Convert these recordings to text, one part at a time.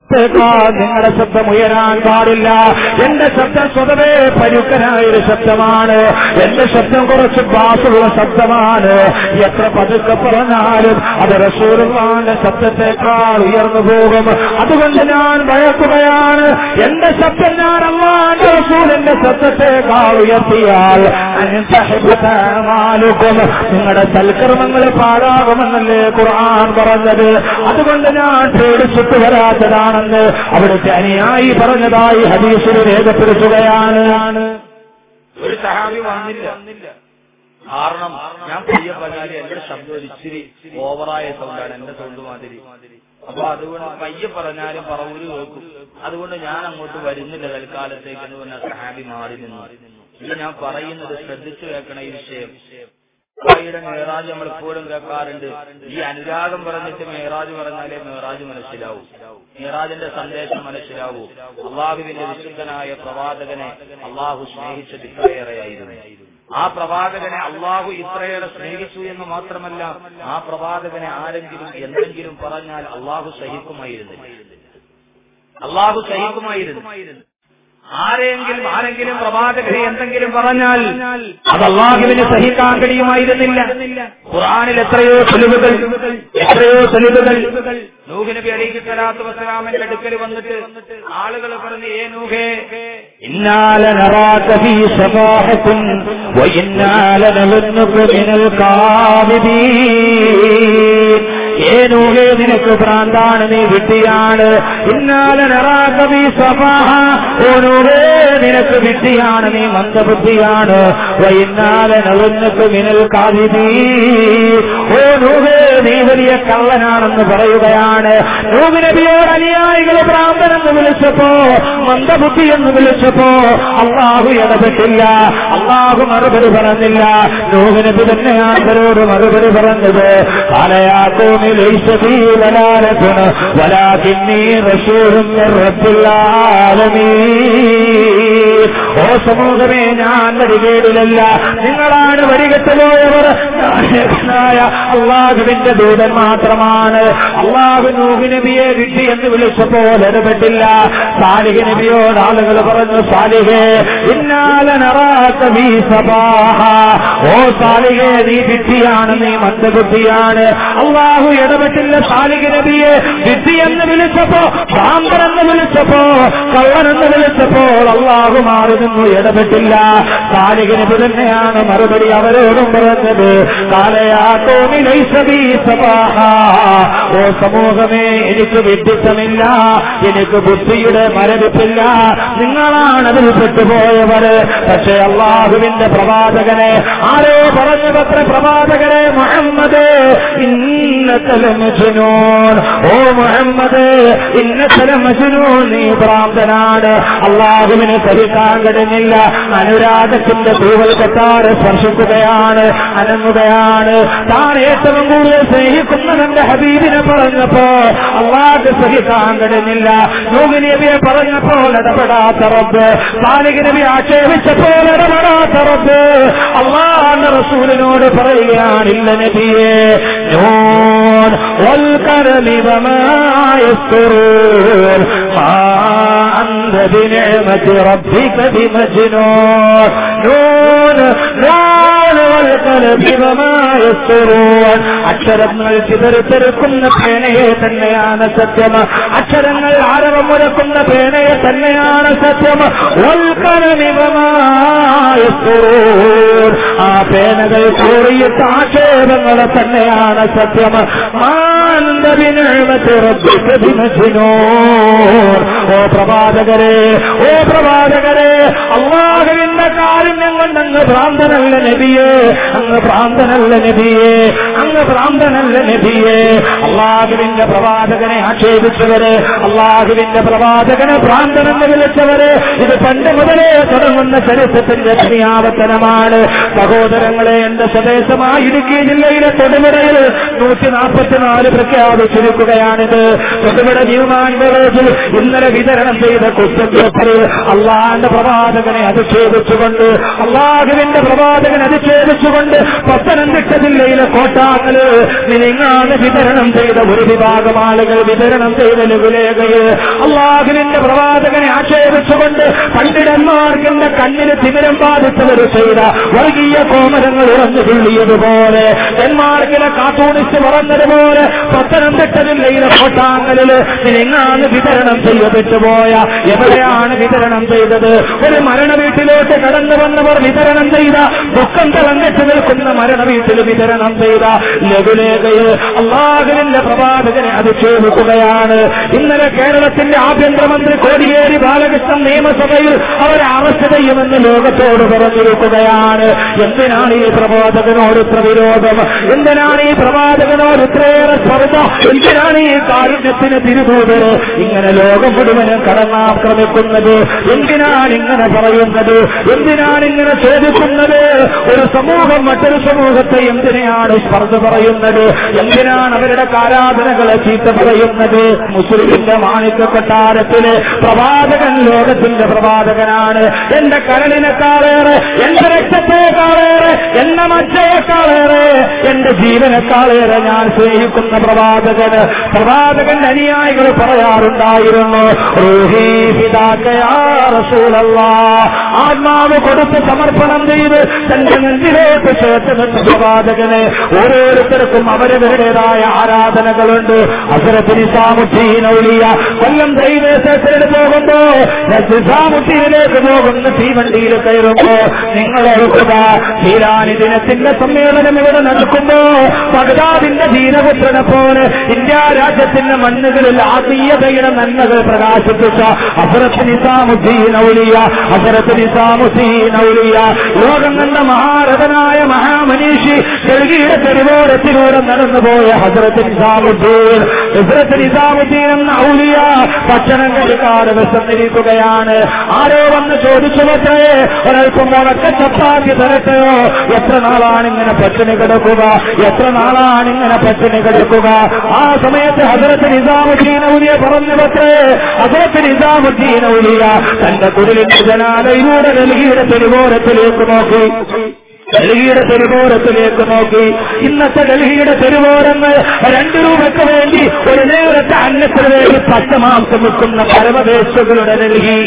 ത്തേക്കാൾ നിങ്ങളുടെ ശബ്ദം ഉയരാൻ പാടില്ല എന്റെ ശബ്ദം സ്വതവേ പരുക്കനായ ഒരു ശബ്ദമാണ് എന്റെ ശബ്ദം കുറച്ച് ബാസുള്ള ശബ്ദമാണ് എത്ര പതുക്കെ പറഞ്ഞാലും അത് റസൂറുമാന്റെ ശബ്ദത്തെക്കാൾ ഉയർന്നു പോകും അതുകൊണ്ട് ഞാൻ ഭയക്കുകയാണ് എന്റെ ശബ്ദം ഞാൻ അള്ളാന്റെ റസൂലിന്റെ ശബ്ദത്തെക്കാൾ ഉയർത്തിയാൽ അനിന്തഹിബത്താമാലുക്കും നിങ്ങളുടെ സൽക്കർമ്മങ്ങൾ പാഴാകുമെന്നല്ലേ ഖുർആൻ പറഞ്ഞത് അതുകൊണ്ട് ഞാൻ പേടിച്ചിട്ട് വരാത്തതാണെന്ന് അവിടുത്തെ അനുയായി പറഞ്ഞതായി ഹദീസിൽ രേഖപ്പെടുത്തുകയാണ് ഒരു സഹാബി വന്നില്ല കാരണം ഞാൻ പയ്യ പറഞ്ഞാല് എന്റെ ശബ്ദം ഒരു ഇച്ചിരി ഓവറായ സൗണ്ടാണ് എന്റെ സൗണ്ട് മാതിരി അപ്പൊ അതുകൊണ്ട് പയ്യ പറഞ്ഞാലും പറവൂര് കേൾക്കും അതുകൊണ്ട് ഞാൻ അങ്ങോട്ട് വരുന്നില്ല തൽക്കാലത്തേക്ക് എന്ന് പറഞ്ഞ സഹാബി മാറി നിന്നു ഇത് ഞാൻ പറയുന്നത് ശ്രദ്ധിച്ചു കേൾക്കണ ഈ വിഷയം യുടെ മേറാജ് നമ്മൾ എപ്പോഴും കേൾക്കാറുണ്ട് ഈ അനുരാഗം പറഞ്ഞിട്ട് മേറാജ് പറഞ്ഞാലേ മേറാജ് മനസ്സിലാവൂ മേറാജിന്റെ സന്ദേശം മനസ്സിലാവൂ അള്ളാഹുവിന്റെ വിശുദ്ധനായ പ്രവാചകനെ അള്ളാഹു സ്നേഹിച്ചത് ഇത്രയേറെയായിരുന്നു ആ പ്രവാചകനെ അള്ളാഹു ഇത്രയേറെ സ്നേഹിച്ചു എന്ന് മാത്രമല്ല ആ പ്രവാചകനെ ആരെങ്കിലും എന്തെങ്കിലും പറഞ്ഞാൽ അള്ളാഹു സഹിക്കുമായിരുന്നില്ല അള്ളാഹു സഹിക്കുമായിരുന്നു ആരെങ്കിലും ആരെങ്കിലും പ്രവാചകരെ എന്തെങ്കിലും പറഞ്ഞാൽ അത് അള്ളാഹുവിന് സഹിക്കാൻ കഴിയുമായിരുന്നില്ല ഖുറാനിൽ എത്രയോ തെളിവുകൾ എത്രയോ തെളിവുകൾ നൂഹ് നബി അലൈഹി സ്വലാത്തു വസ്സലാമിന്റെ അടുക്കൽ വന്നിട്ട് ആളുകൾ പറഞ്ഞു ഏ നൂഹേ إنا لنراك في سفاحة وإنا لنظنك من الكاذبين ഏനൂഹേ നിനക്ക് ഭ്രാന്താണ് നീ വിട്ടിയാണ് ഇന്നാലെ നിറാകവി സഫാഹ ഓനൂഹേ നിനക്ക് വിട്ടിയാണ് നീ മന്ദബുദ്ധിയാണ് വൈന്നാലെ നളുന്നക്ക് മിനൽ കാതിബീ ഓ നൂഹേ നീ വലിയ കള്ളനാണെന്ന് പറയുകയാണ് നൂഹ് നബിയോട് അനുയായികൾ ഭ്രാന്തനെന്ന് വിളിച്ചപ്പോ മന്ദബുദ്ധി എന്ന് വിളിച്ചപ്പോ അള്ളാഹു ഇടപെട്ടില്ല അള്ളാഹു മറുപടി പറഞ്ഞില്ല നൂഹ് നബി തന്നെയാണ് അവരോട് മറുപടി പറഞ്ഞത് കാലയാക്കോമി ليس بي ضلالة ولكني رسول من رب العالمين ഓ സമൂഹമേ ഞാൻ വരികയിലല്ല നിങ്ങളാണ് വരികെട്ട് പോയവർ നായകനായ അള്ളാഹുവിന്റെ ദൂതൻ മാത്രമാണ് അള്ളാഹു നൂഹ് നബിയെ വിട്ടി എന്ന് വിളിച്ചപ്പോൾ ഇടപെട്ടില്ല സാലിഹ് നബിയോട് ആളുകൾ പറഞ്ഞു സാലിഹേ ഇന്നാലെ ഓ സാലിഹേ നീ വിട്ടിയാണ് നീ മന്ദബുദ്ധിയാണ് അള്ളാഹു ഇടപെട്ടില്ല സാലിഹ് നബിയെ വിട്ടി എന്ന് വിളിച്ചപ്പോ ഭ്രാന്തരെന്ന് വിളിച്ചപ്പോ കള്ളനെന്ന് വിളിച്ചപ്പോൾ അള്ളാഹു മാറി നിന്നു ഇടപെട്ടില്ല സാലിഹ് നബി തന്നെയാണ് മറുപടി അവരോടും പറഞ്ഞത് കാലയാത്തോമിലൈസബീ സബാഹ ഓ സമൂഹമേ എനിക്ക് വിഡിത്തമില്ല എനിക്ക് ബുദ്ധിയുടെ മരവിപ്പില്ല നിങ്ങളാണ് അതിൽ പെട്ടുപോയവര് പക്ഷെ അള്ളാഹുവിന്റെ പ്രവാചകനെ ആരോ പറഞ്ഞതത്ര പ്രവാചകനെ മുഹമ്മദ് ഇന്നത്തലമജുനൂൻ ഓ മുഹമ്മദ് ഇന്നത്തലമജുനൂൻ നീ ഭ്രാന്തനാണ് അള്ളാഹുവിന് സഹിക്കാൻ കഴിഞ്ഞില്ല അനുരാഗത്തിന്റെ തൂവൽ കെട്ടാറ് സ്പർശിക്കുകയാണ് അനങ്ങുകയാണ് താൻ ഏറ്റവും കൂടുതൽ സ്നേഹിക്കുന്നവന്റെ ഹബീബിനെ പറഞ്ഞപ്പോ അള്ളാഹ് സഹിക്കാൻ കഴിഞ്ഞില്ല നൂഹ് നബിയെ പറഞ്ഞപ്പോൾ ഇടപെടാത്ത റബ്ബ് സാലിഹ് നബി ആക്ഷേപിച്ചപ്പോൾ ഇടപെടാത്ത റബ്ബ് അള്ളാഹ് റസൂലിനോട് പറയുകയാണില്ല നബിയെ നൂൻ والكرم وما يسترون ما أنت بنعمة ربك بمجنون نون نون والقلب وما يسترون അക്ഷരങ്ങൾ ചിതറിത്തെറുക്കുന്ന പേനയെ തന്നെയാണ് സത്യം അക്ഷരങ്ങൾ ആരവമുരക്കുന്ന പേനയെ തന്നെയാണ് സത്യം ആ പേനകൾ കൂറിയിട്ട് ആക്ഷേപങ്ങളെ തന്നെയാണ് സത്യം ഓ പ്രവാചകരെ ഓ പ്രവാചകരെ അള്ളാഹുവിന്റെ കാരുണ്യം കൊണ്ട് അങ്ങ് ഭ്രാന്തനല്ല നബിയെ അങ്ങ് ഭ്രാന്തനല്ല നബിയെ അങ്ങ് ഭ്രാന്തനല്ല നബിയെ അള്ളാഹുവിന്റെ പ്രവാചകനെ ആക്ഷേപിച്ചവര് അള്ളാഹുവിന്റെ പ്രവാചകനെ ഭ്രാന്തനെന്ന് വിളിച്ചവര് ഇത് പണ്ട് മുതലേ തുടങ്ങുന്ന ചരിത്രത്തിന്റെ ക്രിയാവത്തനമാണ് സഹോദരങ്ങളെ എന്റെ സ്വദേശമായ ഇടുക്കി ജില്ലയിലെ തൊടുപുഴയിൽ നൂറ്റി നാൽപ്പത്തിനാല് പ്രഖ്യാപിച്ചിരിക്കുകയാണിത് തൊടുപുഴ ന്യൂമാൻ വിളേജിൽ ഇന്നലെ വിതരണം ചെയ്ത കുറ്റം പേപ്പറിൽ അള്ളാന്റെ പ്രവാചകനെ അധിക്ഷേപിച്ചു അധിക്ഷേപിച്ചുകൊണ്ട് അള്ളാഹുവിന്റെ പ്രവാചകൻ അധിക്ഷേപിച്ചുകൊണ്ട് പത്തനംതിട്ട ജില്ലയിലെ കോട്ടാങ്ങല് നിലങ്ങാണ് വിതരണം ചെയ്ത ഒരു വിഭാഗം ആളുകൾ വിതരണം ചെയ്ത ലഘുലേഖയിൽ അള്ളാഹുവിന്റെ പ്രവാചകനെ ആക്ഷേപിച്ചുകൊണ്ട് പണ്ഡിതന്മാർക്ക് എന്റെ കണ്ണിന് തിമിരം ബാധിച്ചവർ ചെയ്ത വർഗീയ കോമരങ്ങൾ ഉറഞ്ഞു തുള്ളിയതുപോലെ ഡെൻമാർക്കിലെ കാർട്ടൂണിസ്റ്റ് പറഞ്ഞതുപോലെ പത്തനംതിട്ട ജില്ലയിലെ കോട്ടാങ്ങലില് നിലങ്ങാണ് വിതരണം ചെയ്യപ്പെട്ടു പോയ എവിടെയാണ് വിതരണം ചെയ്തത് ഒരു മരണ വീട്ടിലോട്ട് കടന്നു വന്നവർ വിതരണം ചെയ്ത ദുഃഖം തിളങ്ങിട്ട് നിൽക്കുന്ന മരണ വീട്ടിൽ വിതരണം ചെയ്ത ലഘുലേഖയിൽ അള്ളാഹുവിന്റെ പ്രവാചകനെ അധിക്ഷേപിക്കുകയാണ് ഇന്നലെ കേരളത്തിന്റെ ആഭ്യന്തരമന്ത്രി കോടിയേരി ബാലകൃഷ്ണൻ നിയമസഭയിൽ അവരെ അറസ്റ്റ് ചെയ്യുമെന്ന് ലോകത്തോട് പറഞ്ഞിരിക്കുകയാണ് എന്തിനാണ് ഈ പ്രവാചകനോട് ഇത്ര വിരോധം എന്തിനാണ് ഈ പ്രവാചകനോട് ഇത്രയേറെ സ്പർദ്ധ എന്തിനാണ് ഈ കാരുണ്യത്തിന് തിരുതൂതർ ഇങ്ങനെ ലോകം മുഴുവനും കടന്നാക്രമിക്കുന്നത് എന്തിനാണ് ഇങ്ങനെ പറയുന്നത് എന്തിനാണ് ഇങ്ങനെ ചോദിക്കുന്നത് ഒരു സമൂഹം മറ്റൊരു സമൂഹത്തെ എന്തിനാണ് സ്പർദ്ധ പറയുന്നത് എന്തിനാണ് അവരുടെ ആരാധനകളെ ചീത്ത പറയുന്നത് മുസ്ലിമിന്റെ മാണിക്യ കൊട്ടാരത്തില് പ്രവാചകൻ ലോകത്തിന്റെ പ്രവാചകനാണ് എന്റെ കരളിനെക്കാളേറെ എന്റെ രക്തത്തെക്കാളേറെ എന്റെ മജ്ജയെക്കാളേറെ എന്റെ ജീവനെക്കാളേറെ ഞാൻ സ്നേഹിക്കുന്ന പ്രവാചകന് പ്രവാചകന്റെ അനുയായികൾ പറയാറുണ്ടായിരുന്നു റൂഹി പിതാക്കയാ റസൂലല്ലാ ആത്മാവ് കൊടുത്ത് സമർപ്പണം ചെയ്ത് തന്റെ നെഞ്ചിലേക്ക് ചേർത്ത് നിന്ന പ്രവാചകന് ഓരോരുത്തർക്കും അവരവരുടേതായ ആരാധനകളുണ്ട് അസുരത്തിന് സാമുദ്ധീനൗലിയ കൊല്ലം റെയിൽവേ സ്റ്റേഷനിൽ പോകുമ്പോ നിസാമുദ്ദീനിലേക്ക് പോകുന്ന തീവണ്ടിയിൽ കയറുമ്പോ നിങ്ങൾ ഓർക്കുക ധീരാനി ദിനത്തിന്റെ സമ്മേളനം ഇവിടെ നടക്കുമ്പോ ബഗ്ദാദിന്റെ ധീരപുത്രനെ പോലെ ഇന്ത്യ രാജ്യത്തിന്റെ മണ്ണുകളിൽ ആത്മീയതയുടെ നന്മകൾ പ്രകാശിപ്പിച്ച അസറത്ത് നിസാമുദ്ദീൻ ഔലിയ അസറത്ത് നിസാമുദ്ദീൻ ഔലിയ ലോകം കണ്ട മഹാരഥനായ മഹാമനീഷി ഡൽഹിയുടെ തെരുവോരത്തിലൂടെ നടന്നുപോയ ഹസരത്ത് നിസാമുദ്ദീൻ ഹസരത്ത് നിസാമുദ്ദീൻ എന്ന ഔലിയ ഭക്ഷണം കഴിക്കാതെ വിശന്നിരിക്കുകയാണ് ആരോ വന്ന് ചോദിച്ചു പറ്റേ ഒരൽപ്പം മുളക്ക ചപ്പാത്തി തരട്ടെയോ എത്ര നാളാണ് ഇങ്ങനെ പട്ടിണി കിടക്കുക എത്ര നാളാണ് ഇങ്ങനെ പട്ടിണി കിടക്കുക ആ സമയത്ത് ഹസരത്ത് നിസാമുദ്ദീൻ ഔലിയ പറഞ്ഞു പറ്റേ ഹസരത്ത് നിസാമുദ്ദീൻ ഔലിയ തന്റെ കുടിലിന്റെ ജനാലയിലൂടെ ഡൽഹിയുടെ തെരുവോരത്തിലേക്ക് നോക്കി ഡൽഹിയുടെ തെരുവോരത്തിലേക്ക് നോക്കി ഇന്നത്തെ ഡൽഹിയുടെ തെരുവോരങ്ങൾ രണ്ടു രൂപയ്ക്ക് വേണ്ടി ഒരു നേരത്തെ അന്നത്തിന് വേണ്ടി പച്ചമാംസം വെക്കുന്ന പരമദേശകളുടെ ഡൽഹി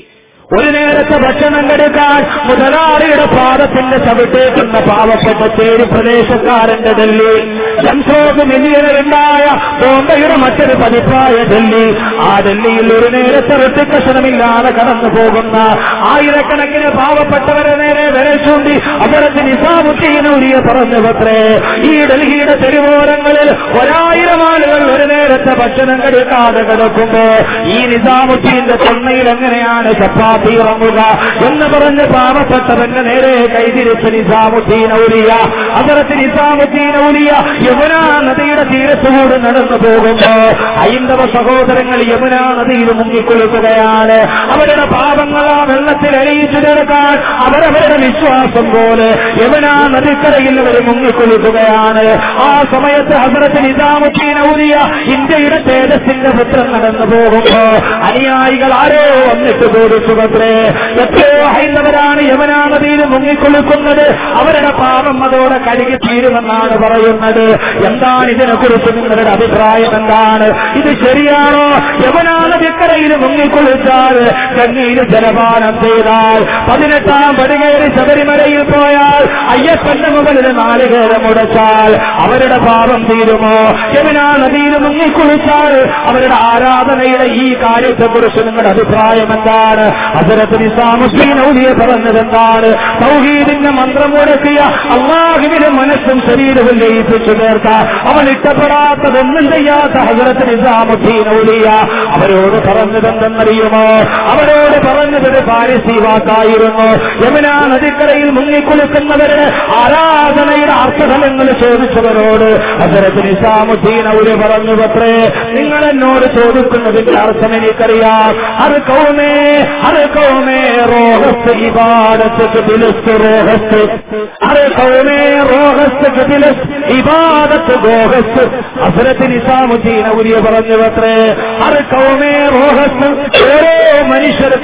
ഒരു നേരത്തെ ഭക്ഷണം കെടുക്കാൻ മുതലാളിയുടെ പാദത്തിന്റെ ചവിട്ടേക്കുന്ന പാവപ്പെട്ട തേര് പ്രദേശക്കാരന്റെ ഡൽഹി ജംസോഗ് മില്യനുണ്ടായ ബോംബെയുടെ മറ്റൊരു പതിപ്പായ ഡൽഹി ആ ഡൽഹിയിൽ ഒരു നേരത്തെ റെട്ടിക്കഷണമില്ലാതെ കടന്നു പോകുന്ന ആയിരക്കണക്കിന് പാവപ്പെട്ടവരെ നേരെ വിരൽ ചൂണ്ടി അവരത്ത് നിസാമുദ്ദീനൂരിയ പറഞ്ഞു പത്രേ ഈ ഡൽഹിയുടെ തെരുവോരങ്ങളിൽ ഒരായിരം ആളുകൾ ഒരു നേരത്തെ ഭക്ഷണം കെടുക്കാതെ കിടക്കുമ്പോ ഈ നിസാമുദ്ദീന്റെ തൊണ്ണയിൽ എങ്ങനെയാണ് ചപ്പാത്തി ഇറങ്ങുക എന്ന് പറഞ്ഞ് പാവപ്പെട്ടവന്റെ നേരെ കൈതിരിച്ച് നിസാമുദ്ദീൻ ഔലിയ അവരത്ത് നിസാമുദ്ദീൻ ഔലിയ യമുനാ നദിയുടെ തീരത്തുകൂടി നടന്നു പോകുമ്പോ ഹൈന്ദവ സഹോദരങ്ങൾ യമുനാ നദിയിൽ മുങ്ങിക്കൊടുക്കുകയാണ് അവരുടെ പാപങ്ങൾ ആ വെള്ളത്തിൽ എറിയിച്ചു തീർക്കാൻ അവരവരുടെ വിശ്വാസം പോലെ യമുനാ നദിക്കരയിൽ അവർ മുങ്ങിക്കൊടുക്കുകയാണ് ആ സമയത്ത് ഹസരത്ത് നിസാമുദ്ദീൻ ഔലിയ ഇന്ത്യയുടെ തേജസ്സിന്റെ പുത്രൻ നടന്നു പോകുമ്പോ അനുയായികൾ ആരോ വന്നിട്ട് ചോദിച്ചു പത്രേ എത്രയോ ഹൈന്ദവരാണ് യമുനാ നദിയിൽ മുങ്ങിക്കൊടുക്കുന്നത് അവരുടെ പാപം അതോടെ കഴുകി തീരുമെന്നാണ് പറയുന്നത് എന്താണ് ഇതിനെക്കുറിച്ച് നിങ്ങളുടെ അഭിപ്രായം എന്താണ് ഇത് ശരിയാണോ യമുനാ നദിക്കരയിൽ മുങ്ങിക്കൊള്ളിച്ചാൽ ഗംഗയിൽ ജലപാനം ചെയ്താൽ പതിനെട്ടാം പടികേറി ശബരിമലയിൽ പോയാൽ അയ്യപ്പന്റെ മുകളിൽ നാലുകേരം മുടച്ചാൽ അവരുടെ പാപം തീരുമോ യമുനാ നദിയിൽ മുങ്ങിക്കുളിച്ചാൽ അവരുടെ ആരാധനയുടെ ഈ കാര്യത്തെക്കുറിച്ച് നിങ്ങളുടെ അഭിപ്രായം എന്താണ് അസരത്ത് നിസാമുദ്ദീൻ ഔലിയ പറഞ്ഞത് എന്താണ് സൗഹീദിന്റെ മന്ത്രം മുടക്കിയ അള്ളാഹുവിന്റെ മനസ്സും ശരീരവും ലയിപ്പിച്ചു ചേർത്ത അവൻ ഇഷ്ടപ്പെടാത്തതൊന്നും ചെയ്യാത്ത ഹസരത്ത് നിസാമുദ്ദീൻ ഔലിയ അവരോട് പറഞ്ഞതെന്തെന്നറിയുമോ അവരോട് പറഞ്ഞതൊരു പാരിസീവാക്കായിരുന്നു യമുനാ നദിക്കരയിൽ മുങ്ങിക്കുളിക്കുന്നവര് ആരാധനയുടെ അർത്ഥഫലങ്ങൾ ചോദിച്ചവരോട് ഹസരത്ത് നിസാമുദ്ദീൻ ഔലിയ പറഞ്ഞു പത്രേ നിങ്ങൾ എന്നോട് ചോദിക്കുന്നതിന്റെ അർത്ഥം എനിക്കറിയാം അത് കൗമേ അത് കൗമേ റോഹസ് ഇബാദത്ത് ബിലസ് റോഹസ് അത് കൗമേ റോഹസ് ബിലസ് ഇബാദത്ത് ഗോഹസ് ഹസരത്ത് നിസാമുദ്ദീൻ ഔലിയ പറഞ്ഞു പത്രേ അത് കൗമേ റോഹസ് ഓരോ മനുഷ്യർക്കും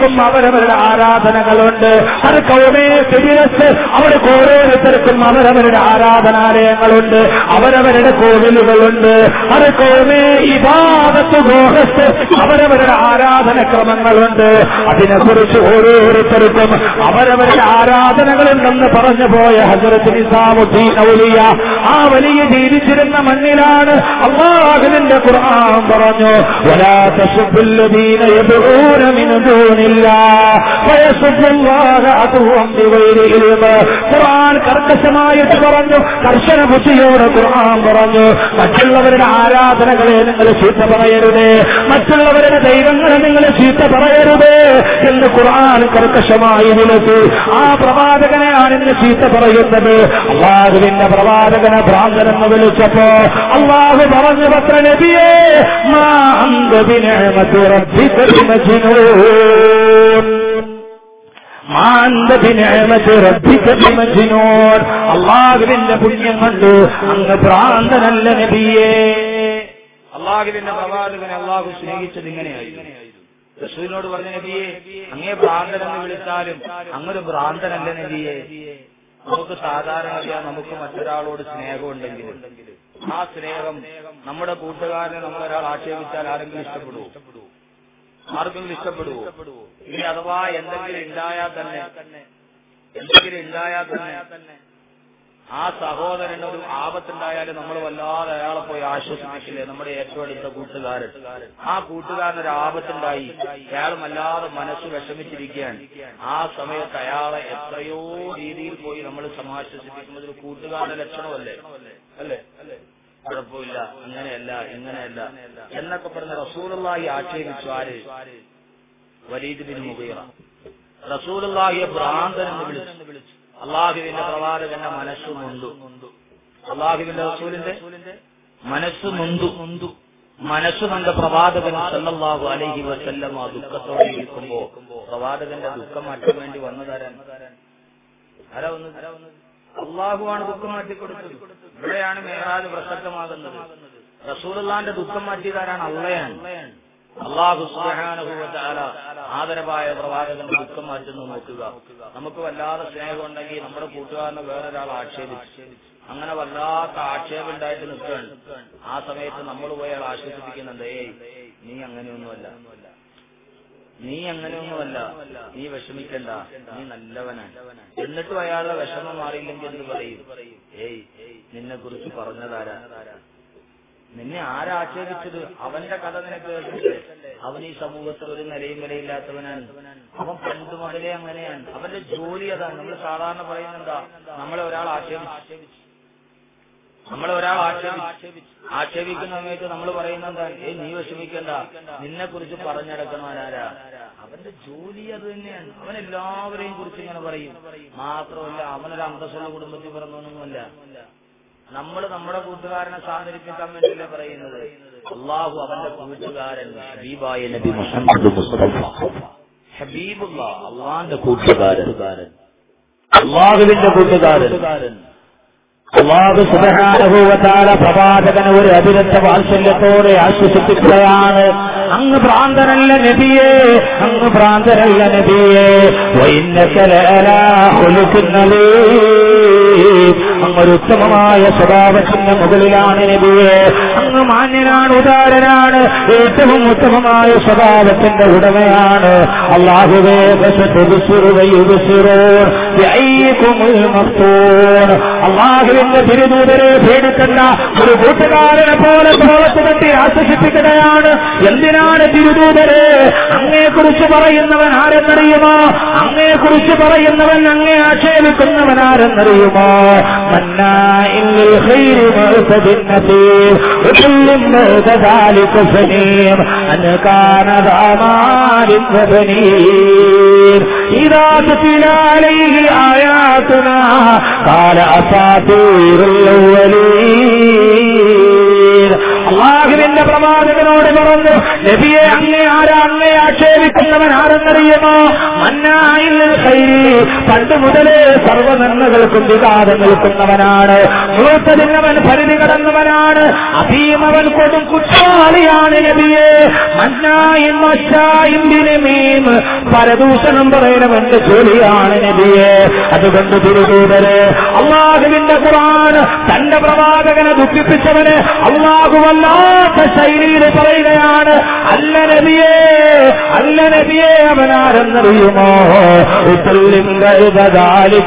ഭാഷകൾക്കും അവരവരുടെ ആരാധനകളുണ്ട് അത് കൗമേ കെബിരസ് അവർക്ക് ഓരോരുത്തർക്കും അവരവരുടെ ആരാധനാലയങ്ങളുണ്ട് അവരവരുടെ കോവിലുകളുണ്ട് അത് കൗമേ ഇബാദത്ത് ഗോഹസ് അവരവരുടെ ആരാധനക്രമങ്ങളുണ്ട് അതിനെക്കുറിച്ച് ഓരോരുത്തർക്കും അവരവരുടെ ആരാധനകളുണ്ടെന്ന് പറഞ്ഞു പോയ ഹസരത്ത് നിസാമുദ്ദീൻ ഔലിയ ആ വലിയ ജീവിച്ചിരുന്ന മണ്ണിലാണ് അള്ളാഹുവിന്റെ ഖുർആൻ പറഞ്ഞു ولا تسبوا الذين يدعون من دون الله فيسبوا الله عدوا بغير علم ഖുർആൻ കർക്കശമായിട്ട് പറഞ്ഞു കർശന ബുദ്ധിയോടെ ഖുർആൻ പറഞ്ഞു മറ്റുള്ളവരുടെ ആരാധനകളെ നിങ്ങൾ ചീത്ത പറയരുത് മറ്റുള്ളവരുടെ ദൈവങ്ങളെ നിങ്ങൾ ചീത്ത പറയരുത് എന്ന് ഖുർആൻ കർക്കശമായി വിലക്കി ആ പ്രവാചകനെയാണ് ഇന്ന് ചീത്ത പറയുന്നത് അള്ളാഹുവിന്റെ പ്രവാചകനെ ഭ്രാന്തനെന്ന് വിളിച്ചപ്പോ അള്ളാഹു പറഞ്ഞു പത്ര നബിയേ മാ അന്ത ബിനിഅമതി റബ്ബിക ബിമജ്നൂൻ മാ അന്ത ബിനിഅമതി റബ്ബിക ബിമജ്നൂൻ അള്ളാഹുവിന്റെ പുണ്യം കൊണ്ട് അങ്ങ് ഭ്രാന്തനല്ല നബിയേ അള്ളാഹുവിന്റെ പ്രവാചകനെ അള്ളാഹു സ്നേഹിച്ചത് ഇങ്ങനെയായിരുന്നു റസൂലിനോട് പറഞ്ഞ നബിയെ അങ്ങേ ഭ്രാന്തനെന്ന് വിളിച്ചാലും അങ്ങൊരു ഭ്രാന്തനല്ല നബിയെ നമുക്ക് സാധാരണ അറിയാം നമുക്ക് മറ്റൊരാളോട് സ്നേഹമുണ്ടെങ്കിൽ ആ സ്നേഹം നമ്മുടെ കൂട്ടുകാരനെ നമ്മളൊരാൾ ആക്ഷേപിച്ചാൽ ആരെങ്കിലും ഇഷ്ടപ്പെടുവോ ആർക്കെങ്കിലും ഇഷ്ടപ്പെടുവോ ഇനി അഥവാ എന്തെങ്കിലും ഉണ്ടായാൽ തന്നെ എന്തെങ്കിലും ഉണ്ടായാൽ തന്നെ ആ സഹോദരന് ഒരു ആപത്തുണ്ടായാലും നമ്മൾ വല്ലാതെ അയാളെ പോയി ആശ്വസിപ്പിക്കില്ലേ നമ്മുടെ ഏറ്റവും അടുത്ത കൂട്ടുകാരൻ ആ കൂട്ടുകാരന് ഒരു ആപത്തുണ്ടായി അയാൾ വല്ലാതെ മനസ്സ് വിഷമിച്ചിരിക്കുകയാണ് ആ സമയത്ത് അയാളെ എത്രയോ രീതിയിൽ പോയി നമ്മൾ സമാശ്വസിപ്പിക്കുന്നത് ഒരു കൂട്ടുകാരന്റെ ലക്ഷണമല്ലേ അല്ലേ കുഴപ്പമില്ല അങ്ങനെയല്ല ഇങ്ങനെയല്ല എന്നൊക്കെ പറഞ്ഞ റസൂലുള്ളാഹി ആക്ഷേപിച്ചു ആര് വലീദ് ബിൻ മുഗീറ റസൂലുള്ളാഹിയെ ഭ്രാന്തൻ എന്ന് വിളിച്ചു അള്ളാഹുവിന്റെ പ്രവാചകന്റെ മനസ്സ് നൊന്തു അള്ളാഹുവിന്റെ റസൂലിന്റെ മനസ്സ് നൊന്തു നൊന്തു മനസ്സ് നൊന്ത പ്രവാചകൻ സല്ലല്ലാഹു അലൈഹി വസല്ലം ആ ദുഃഖത്തോടെ ഇരിക്കുമ്പോ പ്രവാചകന്റെ ദുഃഖം മാറ്റാൻ വേണ്ടി വന്നതാരാൻ ആരാ വന്നത് അള്ളാഹുവാണ് ദുഃഖം മാറ്റിക്കൊടുത്തത് ഇവിടെയാണ് മേറാജ് പ്രസക്തമാകുന്നത് റസൂലുള്ളാന്റെ ദുഃഖം മാറ്റിയതാരാണ് അള്ളയാണ് അള്ളാഹു സുബ്ഹാനഹുവതആല ആദരവായ പ്രവാചകന്റെ ദുഃഖം മാറ്റുന്നു നോക്കുക നമുക്ക് വല്ലാതെ സ്നേഹമുണ്ടെങ്കിൽ നമ്മുടെ കൂട്ടുകാരനെ വേറൊരാൾ ആക്ഷേപിച്ചു അങ്ങനെ വല്ലാത്ത ആക്ഷേപം ഉണ്ടായിട്ട് നിൽക്കുകയാണ് ആ സമയത്ത് നമ്മൾ പോയി അയാൾ ആശ്വസിപ്പിക്കുന്നുണ്ട് ഏയ് നീ അങ്ങനെയൊന്നുമല്ല നീ അങ്ങനെയൊന്നുമല്ല നീ വിഷമിക്കണ്ട നീ നല്ലവനാണ് എന്നിട്ടും അയാളുടെ വിഷമം മാറിയില്ലെങ്കിൽ എന്ത് പറയും ഏയ് നിന്നെ കുറിച്ച് പറഞ്ഞതാരാ നിന്നെ ആരാ ആക്ഷേപിച്ചത് അവന്റെ കഥ നിനക്ക് കേട്ടില്ലേ അവൻ ഈ സമൂഹത്തിൽ ഒരു നിലയും വിലയില്ലാത്തവനാണ് അവൻ പണ്ട് മുതലേ അങ്ങനെയാണ് അവന്റെ ജോലി അതാണ് നമ്മൾ സാധാരണ പറയുന്നെന്താ നമ്മളെ ഒരാൾ ആക്ഷേപിച്ചു നമ്മളെ ഒരാൾ ആക്ഷേപിച്ചു ആക്ഷേപിക്കുന്ന സമയത്ത് നമ്മൾ പറയുന്ന എന്താ ഏ നീ വിഷമിക്കണ്ട നിന്നെ കുറിച്ച് പറഞ്ഞടക്കണവനാരാ അവന്റെ ജോലി അത് തന്നെയാണ് അവൻ എല്ലാവരെയും കുറിച്ച് ഇങ്ങനെ പറയും മാത്രമല്ല അവനൊരു അന്തസ്സുള്ള കുടുംബത്തിൽ പിറന്നൊന്നുമല്ല നമ്മൾ നമ്മുടെ കൂട്ടുകാരനെ സാന്ത്വനിപ്പിക്കാൻ വേണ്ടിയല്ലേ പറയുന്നത് അള്ളാഹു അവന്റെ കൂട്ടുകാരൻ ഹബീബായ നബി മുഹമ്മദ് മുസ്തഫ ഹബീബുള്ള അള്ളാന്റെ കൂട്ടുകാരൻ അള്ളാഹുവിന്റെ കൂട്ടുകാരൻ അള്ളാഹു സുബഹാനുഭവത്താല പ്രവാചകന് ഒരു അതിരത്ത വാത്സല്യത്തോടെ ആശ്വസിപ്പിക്കുകയാണ് അങ്ങ് ഭ്രാന്തനല്ല നബിയെ അങ്ങ് ഭ്രാന്തനല്ല നബിയെ വൈന്നക്കലൊലുക്കുന്നതേ അങ്ങൊരു ഉത്തമമായ സ്വഭാവത്തിന്റെ മുകളിലാണ് നബിയെ അങ്ങ് മാന്യനാണ് ഉദാരനാണ് ഏറ്റവും ഉത്തമമായ സ്വഭാവത്തിന്റെ ഉടമയാണ് അള്ളാഹുവേ അള്ളാഹുവിന്റെ തിരുദൂതരെ പേടിക്കണ്ട ഒരു കൂട്ടുകാരനെ പോലെ തോളത്ത് തട്ടി ആശ്വസിപ്പിക്കുകയാണ് എന്തിനാണ് തിരുദൂതരെ അങ്ങേ കുറിച്ച് പറയുന്നവൻ ആരെന്നറിയുമോ അങ്ങേ കുറിച്ച് പറയുന്നവൻ അങ്ങേ ആക്ഷേപിക്കുന്നവൻ ആരെന്നറിയുമോ മന്നാഇൽ ഖൈർ മുഅ്തദിൻ നസീർ وكل بعد ذلك سليم أن كان ذا مال وبنين إذا تتلى عليه آياتنا قال أساطير الأولين അള്ളാഹുവിന്റെ പ്രവാചകനോട് പറഞ്ഞു നബിയെ അങ്ങേ ആരാ അങ്ങേ ആക്ഷേപിക്കുന്നവൻ ആരെന്നറിയുമോ മന്നായിൽ ഖൈരി പണ്ട് മുതലേ സർവനന്മകൾക്കും വികാരം നിൽക്കുന്നവനാണ് മൂത്തതിന്നവൻ പരിധി കടന്നവനാണ് അഭീമവൻ കൊടും കുറ്റവാളിയാണ് നബിയെ മന്നായും മീം പരദൂഷണം പറയുന്നവന്റെ ജോലിയാണ് നബിയെ അതുകൊണ്ട് തിരുതൂതരെ അള്ളാഹുവിന്റെ ഖുർആൻ തന്റെ പ്രവാചകനെ ദുഃഖിപ്പിച്ചവന് അള്ളാഹുവല്ലാത്ത ശൈലിയിൽ പറയുകയാണ് അല്ല നബിയെ അല്ല നബിയെ അവനാരെന്നറിയുമോ ഉത്തല്ലിം കഴുതാലിക്ക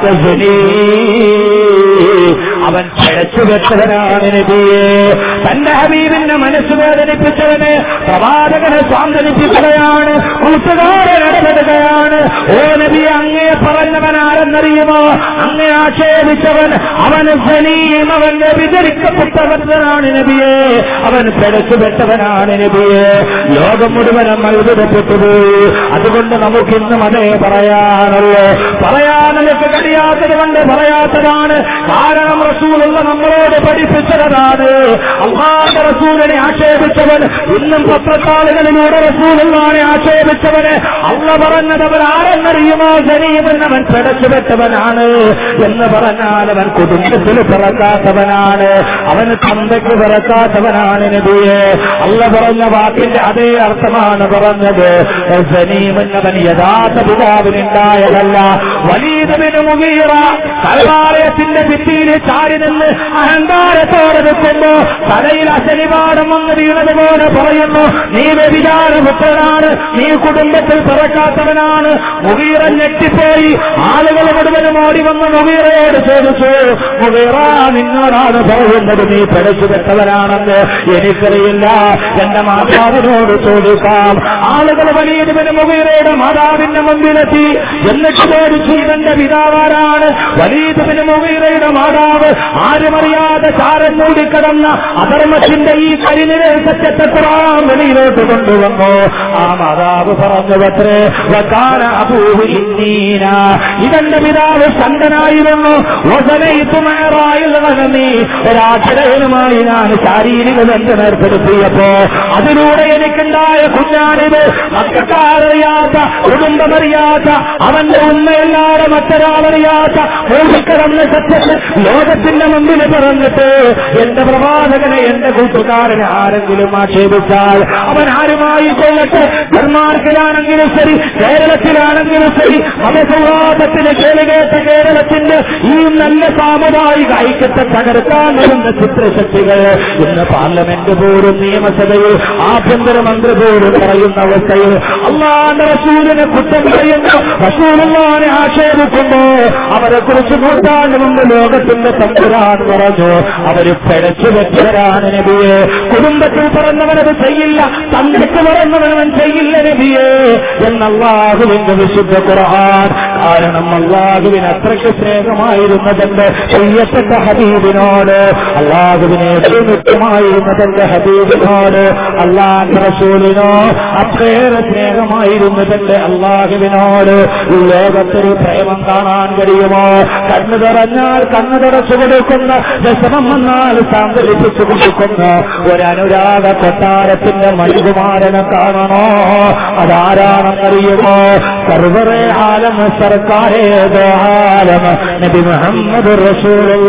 അവൻ പിഴച്ചു വെച്ചവനാണ് നബിയെ തന്റെ ഹബീബിന്റെ മനസ്സ് വേദനിപ്പിച്ചവന് പ്രവാചകനെ സ്വാന്തനിപ്പിക്കുകയാണ് കൂട്ടുകാരൻ ഇടപെടുകയാണ് ഓ നബി അങ്ങേ പറഞ്ഞവൻ ആരെന്നറിയുമോ അങ്ങേ ആക്ഷേപിച്ചവൻ അവന് സലീം അവൻ വ്യഭിചരിക്കപ്പെട്ടവനാണ് നബിയെ അവൻ പിഴച്ചു വെച്ചവനാണ് നബിയെ ലോകം മുഴുവനും അത്ഭുതപ്പെട്ടുപോയി അതുകൊണ്ട് നമുക്കിന്നും അതേ പറയാനുള്ളൂ പറയാൻ നമുക്ക് കഴിയാത്തത് കൊണ്ട് പറയാത്തതാണ് കാരണം റസൂലുള്ള നമ്മളോട് പഠിപ്പിച്ചതാണ് അള്ളാന്റെ റസൂലിനെ ആക്ഷേപിച്ചവൻ ഇന്നും പത്രത്താളുകളിലൂടെ റസൂലുള്ളാനെ ആക്ഷേപിച്ചവന് അള്ള പറഞ്ഞത് അവൻ ആരെന്നറിയുമോ ജനീമെന്നവൻ പിടച്ചുപെട്ടവനാണ് എന്ന് പറഞ്ഞാൽ അവൻ കുടുംബത്തിൽ പിറക്കാത്തവനാണ് അവന് തന്തയ്ക്ക് പിറക്കാത്തവനാണ് നബിയെ അള്ള പറഞ്ഞ വാക്കിന്റെ അതേ അർത്ഥമാണ് പറഞ്ഞത് ജനീമെന്നവൻ യഥാർത്ഥ പിതാവിനുണ്ടായതല്ല വലിയതിന് മുഖീറ കൽവാലയത്തിന്റെ ഭിത്തിയിൽ ചാരി നിന്ന് അഹങ്കാരത്തോടെ നിൽക്കുമ്പോ തലയിൽ അശനിപാഠം വന്ന് വീണതുപോലെ പറയുന്നു നീ വ്യഭിചാരപുത്രനാണ് നീ കുടുംബത്തിൽ പിറക്കാത്തവനാണ് മുഗീറ ഞെട്ടിപ്പോയി ആളുകൾ മുഴുവനും ഓടി വന്ന് മുഗീറയോട് ചോദിച്ചു മുഗീറ നിന്നോടാണ് പറയുന്നത് നീ പിടച്ചു പെട്ടവനാണെന്ന് എനിക്കറിയില്ല എന്റെ മാതാവിനോട് ചോദിക്കാം ആളുകൾ വലിയതിന് മുഗീറയുടെ മാതാവിന്റെ മുമ്പിലെത്തി എന്നിട്ട് ചോദിച്ചു ഇവന്റെ പിതാവാരാണ് വലിയതിന് മുഗീറയുടെ മാതാവ് ആരുമറിയാതെ ചാരൻ മൂടിക്കിടന്ന അധർമ്മത്തിന്റെ ഈ കരിനിലെ സത്യത്തെ ഖുർആൻ വെളിയിലോട്ട് കൊണ്ടുവന്നു ആ മാതാവ് പറഞ്ഞു പത്രേ വക്കാന അബൂഹു ഇന്നീന ഇവന്റെ പിതാവ് സന്തനായിരുന്നു ഒരാചരനുമായി ഞാൻ ശാരീരിക ബന്ധം ഏർപ്പെടുത്തിയപ്പോ അതിലൂടെ എനിക്കുണ്ടായ കുഞ്ഞാണിത് മക്കാരറിയാത്ത കുടുംബമറിയാത്ത അവന്റെ ഉമ്മയല്ലാതെ മറ്റൊരാളറിയാത്ത മൂടിക്കിടന്ന സത്യത്തിൽ ലോകത്തിന്റെ മുമ്പിൽ പറഞ്ഞിട്ട് എന്റെ പ്രവാചകനെ എന്റെ കൂട്ടുകാരനെ ആരെങ്കിലും ആക്ഷേപിച്ചാൽ അവൻ ആരുമായി കൊള്ളട്ടെ ഡെൻമാർക്കിലാണെങ്കിലും ശരി കേരളത്തിലാണെങ്കിലും ശരി മതസൗഹാർദ്ദത്തിന് കേളുകേട്ട കേരളത്തിന്റെ ഈ നല്ല സാമുദായിക ഐക്യത്തെ തകർക്കാൻ വരുന്ന ചിത്രശക്തികൾ ഇന്ന് പാർലമെന്റ് പോലും നിയമസഭയിൽ ആഭ്യന്തരമന്ത്രി പോലും പറയുന്ന അവസ്ഥയിൽ അള്ളാന്റെ റസൂലിനെ കുറ്റം പറയുന്നു റസൂലുള്ളാനെ ആക്ഷേപിക്കുന്നു അവരെ കുറിച്ച് നൂറ്റാണ്ട് മുമ്പ് ലോകത്തിന്റെ തമ്പുരാൻ പറഞ്ഞു അവര് പിഴച്ചു വെച്ചവരാണ് നബിയെ കുടുംബത്തിൽ പറഞ്ഞവനത് ചെയ്യില്ല തന്തയ്ക്ക് പറഞ്ഞവനവൻ ചെയ്യില്ല നബിയെ എന്നല്ലാഹുവിന്റെ വിശുദ്ധ ഖുർആൻ കാരണം അള്ളാഹുവിന് അത്രയ്ക്ക് സ്നേഹമായിരുന്നതെന്റെ പ്രിയപ്പെട്ട ഹബീബിനോട് അള്ളാഹുവിനെ മുഖ്യമായിരുന്നതെന്റെ ഹബീബിനോട് അള്ളാഹ് റസൂലിനോ അത്രയേറെ സ്നേഹമായിരുന്നതെന്റെ അള്ളാഹുവിനോട് ഈ ലോകത്തൊരു പ്രേമം കാണാൻ കഴിയുമോ കണ്ണു തുറഞ്ഞാൽ കണ്ണു തുറച്ചു കൊടുക്കുന്ന രസമം വന്നാൽ സാന്തരിപ്പിച്ചു കൊടുക്കുന്ന ഒരനുരാഗ കൊട്ടാരത്തിന്റെ മണികുമാരനെ കാണണോ അതാരാണെന്നറിയുമോ സർവറെ ആലം സർക്കാരേ ആലം നബി മുഹമ്മദ് റസൂലുള്ള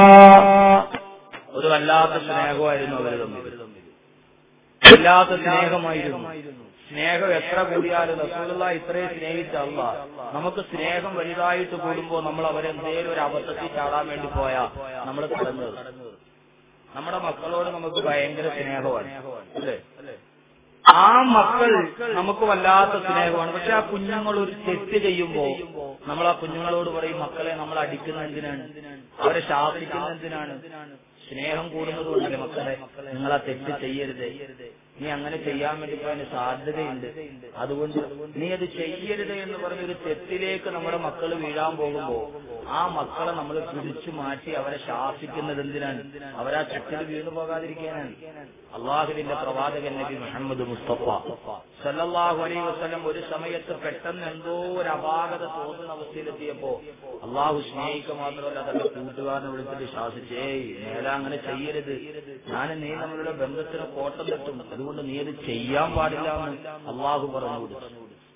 ഒരു വല്ലാത്ത സ്നേഹമായിരുന്നു അവർ തമ്മിൽ വല്ലാത്ത സ്നേഹമായിരുന്നു സ്നേഹം എത്ര കൂടിയാലും റസൂലുള്ള ഇത്രയും സ്നേഹിച്ച അല്ല നമുക്ക് സ്നേഹം വലുതായിട്ട് കൂടുമ്പോ നമ്മൾ അവരെന്തേലും ഒരു അബദ്ധത്തിൽ ചാടാൻ വേണ്ടി പോയാ നമ്മൾ കടന്നത് നമ്മുടെ മക്കളോട് നമുക്ക് ഭയങ്കര സ്നേഹമാണ് അല്ലേ ആ മക്കൾ നമുക്ക് വല്ലാത്ത സ്നേഹമാണ് പക്ഷെ ആ കുഞ്ഞുങ്ങൾ ഒരു തെറ്റ് ചെയ്യുമ്പോ നമ്മൾ ആ കുഞ്ഞുങ്ങളോട് പറയും മക്കളെ നമ്മൾ അടിക്കുന്ന എന്തിനാണ് അവരെ ശാസിക്കുന്ന എന്തിനാണ് സ്നേഹം കൂടുന്നത് കൊണ്ടല്ലേ മക്കളെ നിങ്ങൾ ആ തെറ്റ് ചെയ്യരുത് നീ അങ്ങനെ ചെയ്യാൻ വേണ്ടി പോയാൽ സാധ്യതയുണ്ട് അതുകൊണ്ട് നീ അത് ചെയ്യരുത് എന്ന് പറഞ്ഞ ഒരു തെറ്റിലേക്ക് നമ്മുടെ മക്കൾ വീഴാൻ പോകുമ്പോ ആ മക്കളെ നമ്മൾ പിടിച്ചു മാറ്റി അവരെ ശാസിക്കുന്നത് എന്തിനാണ് അവരാ തെറ്റിൽ വീണു പോകാതിരിക്കാനാണ് അള്ളാഹുവിന്റെ പ്രവാചകൻ നബി മുഹമ്മദ് മുസ്തഫ സല്ലല്ലാഹു അലൈഹി വസല്ലം ഒരു സമയത്ത് പെട്ടെന്ന് എന്തോ ഒരു അപാകത തോന്നുന്ന അവസ്ഥയിലെത്തിയപ്പോ അള്ളാഹു സ്നേഹിക്കുക മാത്രമല്ല തന്റെ കൂട്ടുകാരനെ വിളിച്ചിട്ട് ശാസിച്ചേ നേരെ അങ്ങനെ ചെയ്യരുത് ഞാൻ നീ നമ്മളുടെ ബന്ധത്തിന് കോട്ടം തട്ടും അതുകൊണ്ട് നീ അത് ചെയ്യാൻ പാടില്ല എന്ന് അള്ളാഹു പറഞ്ഞു കൊടുത്തു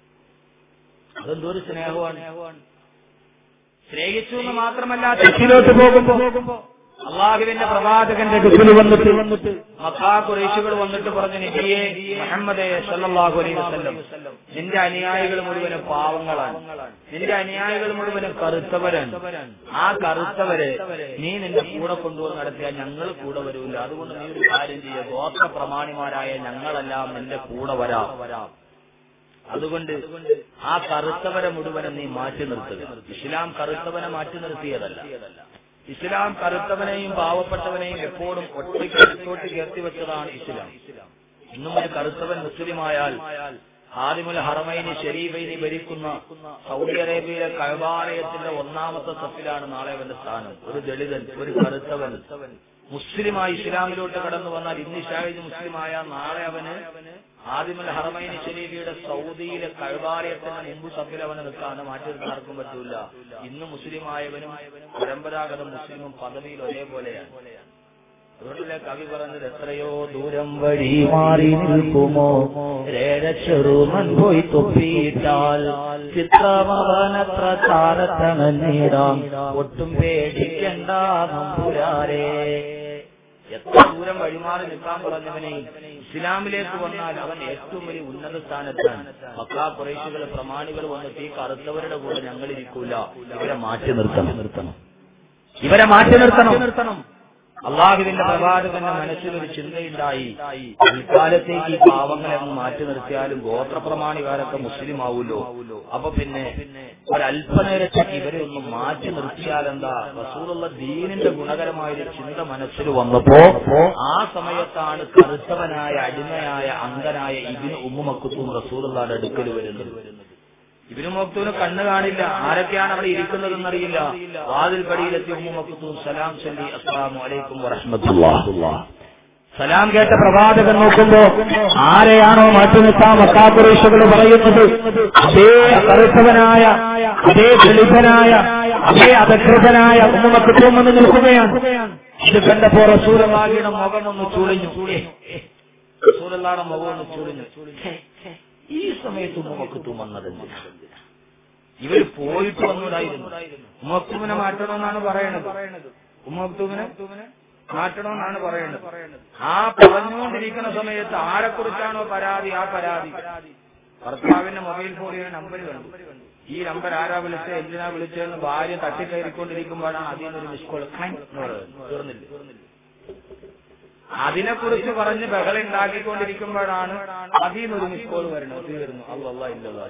അതെന്തോ ഒരു സ്നേഹമാണ് സ്നേഹിച്ചു എന്ന് മാത്രമല്ല തെറ്റിലോട്ട് പോകുമ്പോ അള്ളാഹുവിന്റെ പ്രവാചകന്റെ അടുക്കൽ വന്നിട്ട് വന്നിട്ട് മക്കാ കുറേശുകൾ വന്നിട്ട് പറഞ്ഞു നബിയെ മുഹമ്മദേ സല്ലല്ലാഹു അലൈഹി വസല്ലം നിന്റെ അനുയായികൾ മുഴുവനും പാവങ്ങളാണ് നിന്റെ അനുയായികൾ മുഴുവനും കറുത്തവരാണ് ആ കറുത്തവരെ നീ നിന്റെ കൂടെ കൊണ്ടുവന്ന് നടത്തിയാൽ ഞങ്ങൾ കൂടെ വരൂല അതുകൊണ്ട് നീ ഒരു കാര്യം ചെയ്യുക ഗോത്ര പ്രമാണിമാരായ ഞങ്ങളെല്ലാം നിന്റെ കൂടെ വരാം അതുകൊണ്ട് ആ കറുത്തവരെ മുഴുവനും നീ മാറ്റി നിർത്തുക ഇസ്ലാം കറുത്തവനെ മാറ്റി നിർത്തിയതല്ല ഇസ്ലാം കറുത്തവനെയും പാവപ്പെട്ടവനെയും എപ്പോഴും ഒറ്റയ്ക്കോട്ട് കയറ്റി വെച്ചതാണ് ഇസ്ലാം ഇന്നും ഒരു കറുത്തവൻ മുസ്ലിമായാൽ ഹാദിമുൽ ഹറമൈനി ഷെരീഫൈനി ഭരിക്കുന്ന സൗദി അറേബ്യയിലെ കഴബാലയത്തിന്റെ ഒന്നാമത്തെ സത്തിലാണ് നാളെ അവന്റെ സ്ഥാനം ഒരു ദളിതൻ ഒരു കറുത്തവൻ മുസ്ലിമായി ഇസ്ലാമിലോട്ട് കടന്നു വന്നാൽ ഇന്ന് ഷാഹിദ് മുസ്ലിമായ നാളെ അവന് ആദിമുൽ ഹറമൈനി ഷരീഫിയുടെ സൗദിയിലെ കഴബാലയത്തിന് മുമ്പ് സഭയിൽ അവനെ നിൽക്കാൻ മാറ്റി നിർത്താൻ ആർക്കും പറ്റൂല ഇന്ന് മുസ്ലിമായവനും പരമ്പരാഗത മുസ്ലിമും പദവിയിൽ ഒരേപോലെയാണ് അതുകൊണ്ടല്ലേ കവി പറഞ്ഞത് എത്രയോ ദൂരം വഴി മാറി നിൽക്കുമോ രേരച്ചെറുമൻ പോയി തൊപ്പിയിട്ടാൽ ചിത്രമവനത്ര താരത്തണഞ്ഞിടാം ഒട്ടും പേടിക്കണ്ട നമ്പുരാരേ എത്ര ദൂരം വഴിമാറി നിൽക്കാൻ പറഞ്ഞവനെ ഇസ്ലാമിലേക്ക് വന്നാൽ അവൻ ഏറ്റവും വലിയ ഉന്നത സ്ഥാനത്താണ് മക്കാ കുറേശികൾ പ്രമാണികൾ വന്നിട്ട് ഈ കറുത്തവരുടെ കൂടെ ഞങ്ങൾ ഇരിക്കൂല ഇവരെ മാറ്റി നിർത്തണം നിർത്തണം ഇവരെ മാറ്റി നിർത്തണം നിർത്തണം അള്ളാഹുവിന്റെ പ്രവാചകന്റെ മനസ്സിൽ ഒരു ചിന്തയുണ്ടായി പിൽക്കാലത്തേക്ക് ഈ പാവങ്ങളെ അങ്ങ് മാറ്റി നിർത്തിയാലും ഗോത്രപ്രമാണികാരൊക്കെ മുസ്ലിം ആവൂലോ അപ്പൊ പിന്നെ ഒരല്പനേരത്തേക്ക് ഇവരെ ഒന്ന് മാറ്റി നിർത്തിയാലെന്താ റസൂലുള്ള ദീനിന്റെ ഗുണകരമായ ഒരു ചിന്ത മനസ്സിൽ വന്നപ്പോ ആ സമയത്താണ് കറുത്തവനായ അടിമയായ അന്ധനായ ഇതിന് ഉമ്മുമക്കുത്തും റസൂലുള്ളാന്റെ അടുക്കൽ വരുന്നത് ഇബിനു മക്തൂന് കണ്ണ് കാണില്ല ആരൊക്കെയാണ് അവിടെ ഇരിക്കുന്നതെന്നറിയില്ല വാതിൽ പടിയിലെത്തി ഉമ്മു മക്തൂം സലാം ചൊല്ലി അസ്സലാമു അലൈക്കും വറഹ്മത്തുള്ളാഹ് സലാം കേട്ട പ്രവാചകൻ നോക്കുമ്പോ ആരെയാണോ മാറ്റി നിർത്താൻ മക്കാപുരേഷകൾ പറയുന്നത് അതേ കറുത്തവനായ അതേ ദളിതനായ അതേ അധകൃതനായ ഉമ്മക്കുത്തും എന്ന് നിൽക്കുകയാണ് ഇത് കണ്ടപ്പോ റസൂലമാകിയുടെ മുഖം ഒന്ന് ചുളിഞ്ഞു റസൂലല്ലാടെ മുഖം ഒന്ന് ചുളിഞ്ഞു ഈ സമയത്ത് ഉമ്മക്കുത്തും വന്നതെന്തിനാ ഇവര് പോയിട്ട് വന്നൂടായിരുന്നു ഉമ്മക്കുമിനെ മാറ്റണമെന്നാണ് പറയണത് ഉമ്മക്കുമിനെ മാറ്റണമെന്നാണ് പറയേണ്ടത് ആ പറഞ്ഞുകൊണ്ടിരിക്കുന്ന സമയത്ത് ആരെക്കുറിച്ചാണോ പരാതി ആ പരാതി ഭർത്താവിന്റെ മൊബൈൽ ഫോണിൽ നമ്പർ കണ്ടു ഈ നമ്പർ ആരാ വിളിച്ചത് എന്തിനാ വിളിച്ചതെന്ന് ഭാര്യ തട്ടിക്കയറിക്കൊണ്ടിരിക്കുമ്പോഴാണ് അതിൽ നിന്നൊരു മിസ് കോൾ തീർന്നില്ല അതിനെക്കുറിച്ച് പറഞ്ഞ് ബഹളുണ്ടാക്കിക്കൊണ്ടിരിക്കുമ്പോഴാണ് അതിൽ നിന്നൊരു മിസ് കോൾ വരുന്നത് അത് വരുന്നു അല്ലല്ല ഇല്ലല്ല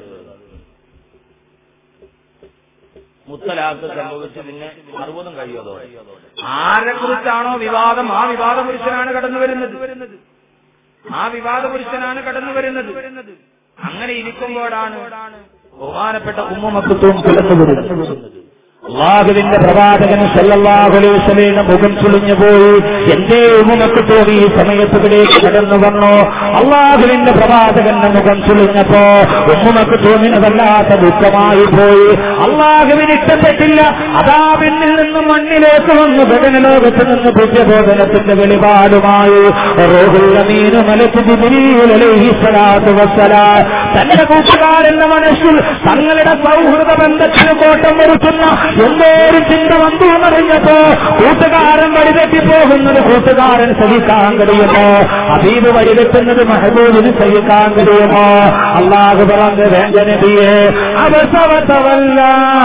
മുത്തലാക്ക് സംഭവിച്ച് പിന്നെ അറുപതും കഴിയുമോ ആരെ കുറിച്ചാണോ വിവാദം ആ വിവാദ പുരുഷനാണ് കടന്നു വരുന്നത് ആ വിവാദ പുരുഷനാണ് കടന്നു വരുന്നത് അങ്ങനെ ഇരിക്കുമ്പോഴാണ് ബഹുമാനപ്പെട്ട ഉമ്മമക്കത്തും കടന്നു വരുന്നത് അള്ളാഹുവിന്റെ പ്രവാചകൻ സല്ലല്ലാഹു അലൈഹി വസല്ലം മുഖം ചുളിഞ്ഞു പോയി എന്തേ ഉമ്മക്ക് തോന്നി ഈ സമയത്തുകളിലേക്ക് കടന്നു വന്നു അള്ളാഹുവിന്റെ പ്രവാചകന്റെ മുഖം ചുളിഞ്ഞപ്പോ ഉമ്മക്ക് തോന്നിനതല്ലാത്ത ദുഃഖമായി പോയി അള്ളാഹുവിന് ഇഷ്ടപ്പെട്ടില്ല അതാ പിന്നിൽ നിന്ന് മണ്ണിലേക്ക് വന്നു ഗഗന ലോകത്ത് നിന്ന് പുണ്യബോധനത്തിന്റെ വെളിപാടുമായി റോഹുല്ലമീനു മലക്ക് ജിബ്രീൽ അലൈഹി സ്വലാത്തു വസ്സലാം തന്റെ കൂട്ടുകാരന്റെ മനസ്സിൽ തങ്ങളുടെ സൗഹൃദ ബന്ധത്തിന് കോട്ടം വരുത്തുന്ന എന്തോ ഒരു ചിന്ത വന്നു എന്നറിഞ്ഞപ്പോ കൂട്ടുകാരൻ വഴിതെറ്റി പോകുന്നത് കൂട്ടുകാരൻ സഹിക്കാൻ കഴിയുമോ ഹബീബ് വഴിതെറ്റുന്നത് മെഹബൂബിന് സഹിക്കാൻ കഴിയുമോ അള്ളാഹു പറഞ്ഞു വേണ്ട നബിയെ അവസവത്തവല്ല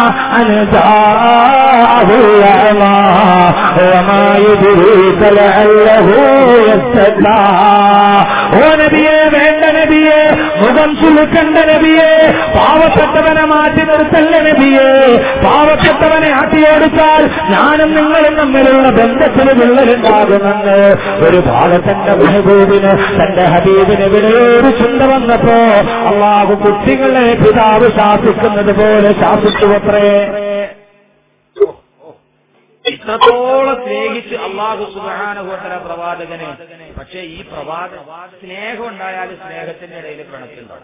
ഓ നബിയെ വേണ്ട നബിയെ മുഖം ചുളുക്കണ്ട നബിയെ പാവപ്പെട്ടവനെ മാറ്റി നിർത്തല്ല നബിയെ പാവപ്പെട്ടവനെ ആട്ടിയോടിച്ചാൽ ഞാനും നിങ്ങളും തമ്മിലുള്ള ബന്ധത്തിന് വിള്ളലുണ്ടാകുമെന്ന് ഒരു ഭാഗത്തന്റെ മെഹബൂബിന് തന്റെ ഹബീബിന് വിലയൊരു ചിന്ത വന്നപ്പോ അള്ളാഹു കുട്ടികളെ പിതാവ് ശാസിക്കുന്നത് പോലെ ശാസിച്ചുവത്രേ ഇത്രത്തോളം സ്നേഹിച്ച് അള്ളാഹു സുബാനുഭവത്തല പ്രവാചകനെ പക്ഷേ ഈ പ്രവാചക സ്നേഹം ഉണ്ടായാലും സ്നേഹത്തിന്റെ ഇടയിൽ പിണക്കുണ്ടാവും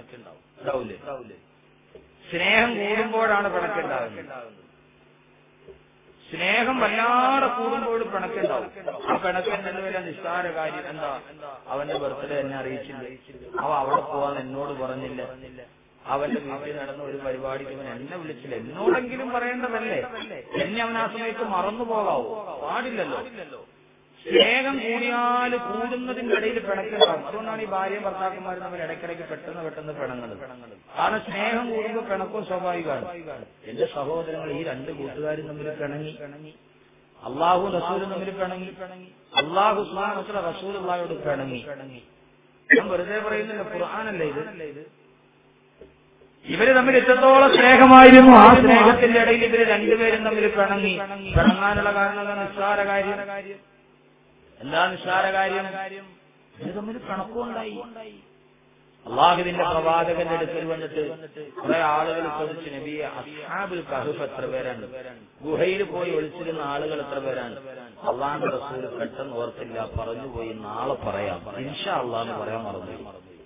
ഉണ്ടാവില്ലേ സ്നേഹം കൂടുമ്പോഴാണ് പിണക്കുണ്ടാകുന്നത് സ്നേഹം വല്ലാതെ കൂടുമ്പോൾ പിണക്കുണ്ടാവും ആ പിണക്കിന്റെ വല്ല നിസ്സാര കാര്യം എന്താ അവന്റെ ബർത്ത്ഡേ എന്നെ അറിയിച്ചില്ല അവ അവിടെ പോവാൻ എന്നോട് പറഞ്ഞില്ല അവന്റെ വീട്ടിൽ നടന്ന ഒരു പരിപാടിക്ക് അവൻ എന്നെ വിളിച്ചില്ല എന്നോടെങ്കിലും പറയേണ്ടതല്ലേ എന്നെ അവൻ ആ സമയത്ത് മറന്നു പോകാവോ പാടില്ലല്ലോ സ്നേഹം കൂടിയാൽ കൂടുന്നതിന്റെ ഇടയിൽ പിണക്കുണ്ടാവും അതുകൊണ്ടാണ് ഈ ഭാര്യയും ഭർത്താക്കന്മാരും തമ്മിൽ ഇടയ്ക്കിടയ്ക്ക് പെട്ടെന്ന് പെട്ടെന്ന് പിണങ്ങുന്നത് കാരണം സ്നേഹം കൂടുമ്പോൾ പിണക്കവും സ്വാഭാവികമാണ് എന്റെ സഹോദരങ്ങൾ ഈ രണ്ട് കൂട്ടുകാരും തമ്മിൽ പിണങ്ങി അള്ളാഹു റസൂലും തമ്മിൽ പിണങ്ങി അള്ളാഹു സുഹാനത്ര റസൂൽ അള്ളാഹോട് പിണങ്ങി ഞാൻ വെറുതെ പറയുന്നില്ല ഖുർആാനല്ലേ ഇത് ഇവര് തമ്മിൽ എത്രത്തോളം സ്നേഹമായിരുന്നു ആ സ്നേഹത്തിന്റെ ഇടയിൽ ഇവര് രണ്ടുപേരും തമ്മിൽ പിണങ്ങി പിണങ്ങാനുള്ള കാരണം എന്താ നിസ്സാര കാര്യം എന്താ നിസ്സാര കാര്യം ഇവര് തമ്മിൽ പിണക്കമുണ്ടായി അള്ളാഹുവിന്റെ പ്രവാചകന്റെ അടുക്കൽ വന്നിട്ട് കുറെ ആളുകൾ ചോദിച്ചു നബിയെ അസ്ഹാബുൽ കഹഫ് എത്ര പേരാണ് ഗുഹയിൽ പോയി ഒളിച്ചിരുന്ന ആളുകൾ എത്ര പേരാണ് അള്ളാഹിന്റെ റസൂൽ പെട്ടെന്ന് ഓർത്തില്ല പറഞ്ഞു പോയി നാളെ പറയാം ഇൻഷാ അള്ളാന്ന് പറയാൻ മറന്നു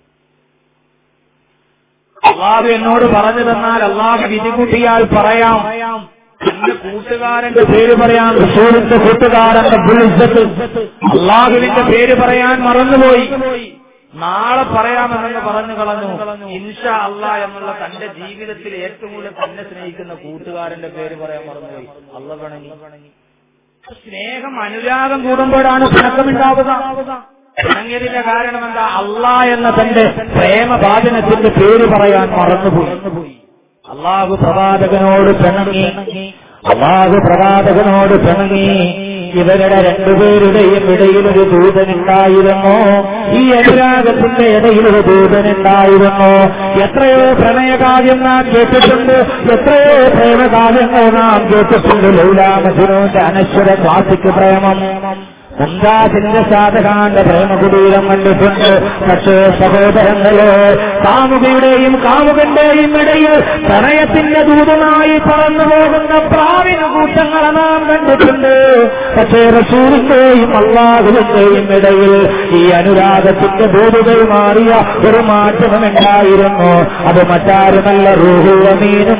അള്ളാഹു എന്നോട് പറഞ്ഞു തന്നാൽ അള്ളാഹു വിധിമുട്ടിയാൽ പറയാം എന്റെ കൂട്ടുകാരന്റെ പേര് പറയാൻ റസൂലിന്റെ കൂട്ടുകാരന്റെ ബുളിസത്ത് അള്ളാഹുവിന്റെ പേര് പറയാൻ മറന്നുപോയി നാളെ പറയാമെന്ന് പറഞ്ഞു കളഞ്ഞു ഇൻഷാ അള്ളാ എന്നുള്ള തന്റെ ജീവിതത്തിൽ ഏറ്റവും കൂടുതൽ തന്നെ സ്നേഹിക്കുന്ന കൂട്ടുകാരന്റെ പേര് പറയാൻ മറന്നുപോയി അള്ള പിണങ്ങി സ്നേഹം അനുരാഗം കൂടുമ്പോഴാണ് പിണക്കമുണ്ടാവുക പിണങ്ങിയതിന്റെ കാരണം എന്താ അള്ളാ എന്ന തന്റെ പ്രേമഭാജനത്തിന്റെ പേര് പറയാൻ മറന്നുപോയി അള്ളാഹു പ്രവാചകനോട് പിണങ്ങി അള്ളാഹു പ്രവാചകനോട് പിണങ്ങി ഇവരുടെ രണ്ടുപേരുടെയും ഇടയിൽ ഒരു ദൂതനുണ്ടായിരുന്നു ഈ അനുരാഗത്തിന്റെ ഇടയിൽ ഒരു ദൂതനുണ്ടായിരുന്നു എത്രയോ പ്രണയകാര്യം നാം കേട്ടിട്ടുണ്ട് എത്രയോ പ്രേമകാര്യങ്ങൾ നാം കേട്ടിട്ടുണ്ട് ലൗലാമധുരോന്റെ അനശ്വര ക്ലാസിക് പ്രേമം മുംതാസിന്റെ സാധകാന്റെ പ്രേമകുടീരം കണ്ടിട്ടുണ്ട് പക്ഷേ സഹോദരങ്ങളെ കാമുകയുടെയും കാമുകന്റെയും ഇടയിൽ പ്രണയത്തിന്റെ ദൂതനായി പറന്നു പോകുന്ന പ്രാവിന് കൂട്ടങ്ങളെ നാം കണ്ടിട്ടുണ്ട് പക്ഷേ റസൂലിന്റെയും അള്ളാഹുവിന്റെയും ഇടയിൽ ഈ അനുരാഗത്തിന്റെ ദൂതുകൾ മാറിയ ഒരു മാറ്റമുണ്ടായിരുന്നു അത് മറ്റാരുമല്ല റൂഹുവമീനും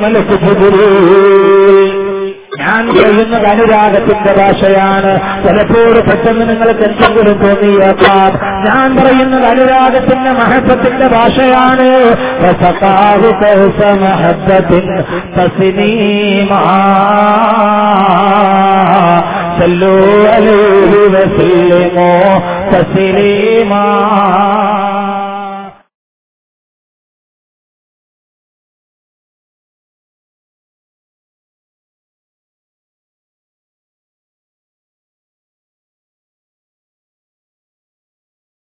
ഞാൻ പറയുന്നത് അനുരാഗത്തിന്റെ ഭാഷയാണ് പലപ്പോഴും പെട്ടെന്ന് നിങ്ങൾക്ക് എന്തെങ്കിലും തോന്നിയേക്കാം ഞാൻ പറയുന്നത് അനുരാഗത്തിന്റെ മഹത്വത്തിന്റെ ഭാഷയാണ് സല്ലൂ അലൈഹി വസല്ലമോ തസ്ലീമാ